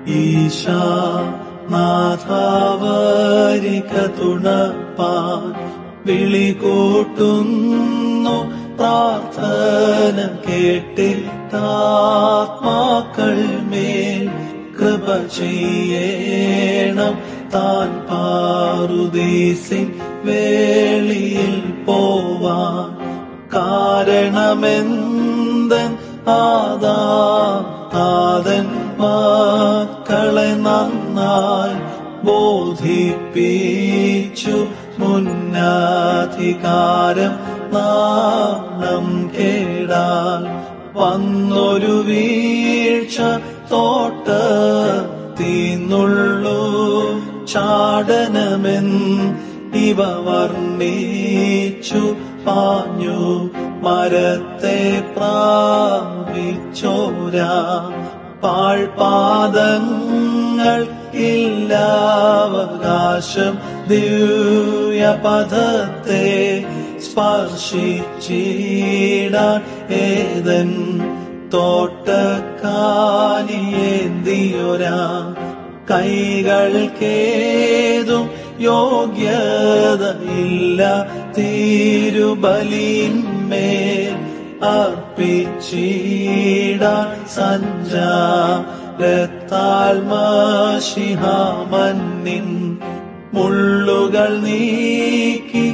ഈശാ നാഥാവരിക തുണപ്പാൻ വിളി കൂട്ടുന്നു പ്രാർത്ഥന കേട്ടിട്ടാത്മാക്കൾ മേൽ കൃപ ചെയ്യണം താൻ പാറുദീസിൻ വേളിയിൽ പോവാൻ കാരണമെന്തൻ ആദാ താതൻ മക്കളെ നന്നായി ബോധിപ്പിച്ചു മുന്നധികാരം നാണം കേടാൽ വന്നൊരു വീഴ്ച തോട്ട തീന്നുള്ളൂ ചാടനമെൻ ഇവ വർണ്ണിച്ചു പാഞ്ഞു മരത്തെ പ്രാപിച്ചോരാ പാഴ്പാദങ്ങൾ ഇല്ലാവകാശം ദിവ്യപഥത്തെ സ്പർശിച്ചിടാൻ ഏതൻ തോട്ടക്കാനിയേന്തിയൊരാ കൈകൾക്കേതും യോഗ്യതയില്ല തിരുബലിന്മേൽ അർപ്പിച്ചിടാൻ സഞ്ചാരത്താൽ മഷിഹാമന്നിൻ മുള്ളുകൾ നീക്കി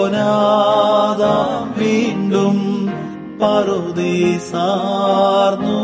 തള്ളപ്പെട്ടോനാദാം വീണ്ടും പറുതി സാർന്നു